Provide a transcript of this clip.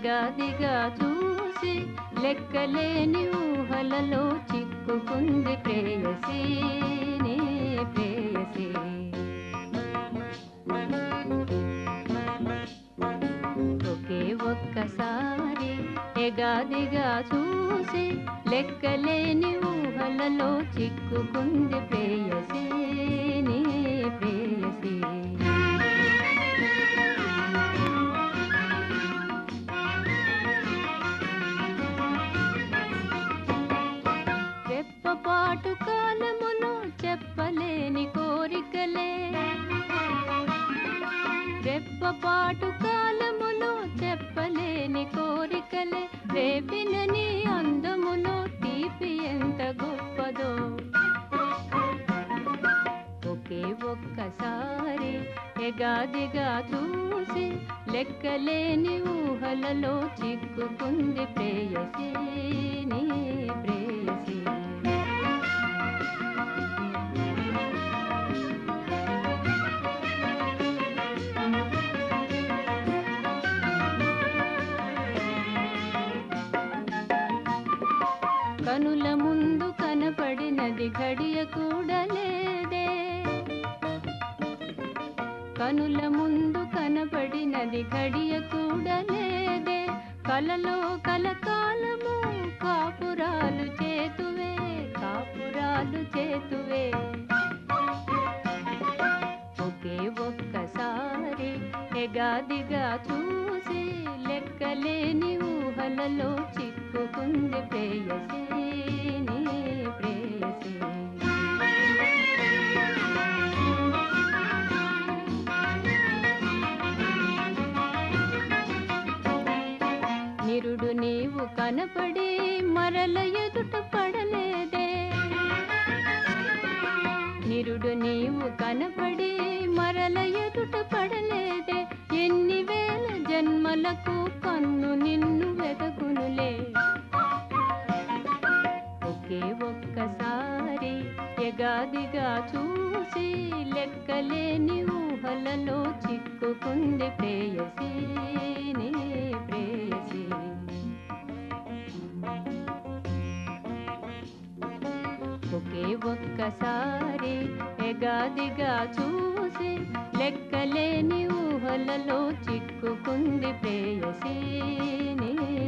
ఎగాదిగా చూసి లెక్కలేని ఊహలలో చిక్కుకుంది ప్రేయసి నీ ప్రేయసి ఒకే ఒక్కసారి ఎగాదిగా చూసి లెక్కలేని ఊహలలో చిక్కుకుంది ప్రేయసి నీ ప్రేయసి రెప్పపాటు కాలమును చెప్పలేని కోరికలే రెప్పపాటు కాలమును చెప్పలేని కోరికలే రేపిన నీ అందములో తీపి ఎంత గొప్పదో ఒకే ఒక్కసారి ఎగాదిగా చూసి లెక్కలేని ఊహలలో చిక్కుకుంది ప్రేయసి నీ ప్రేయసి కనుల ముందు కనపడినది గడియ కూడా లేదే కనుల ముందు కనపడినది గడియ కూడా లేదే కలలో కలకాలము కాపురాలు చేతువే కాపురాలు చేతువే ఒకే ఒక్కసారి ఎగాదిగా చూసి లెక్కలేని ఊహలలో చిక్కుకుంది ప్రేయసి నీ ప్రేయసి నిరుడు నీవు కనపడి మరల ఎదుట పడలేదే నిరుడు నీవు కనపడి మరల ఎదుట పడలేదే ఎన్ని వేల జన్మలకు కన్ను నిన్ను వెదకునులే ఒకే ఒక్కసారి ఎగాదిగా చూసి లెక్కలేని ఊహలలో చిక్కుకుంది ప్రేయసి నీ ప్రేయసి ఒకే ఒక్కసారి ఎగాదిగా చూసి లెక్కలేని ఊహలలో చిక్కుకుంది ప్రేయసి నీ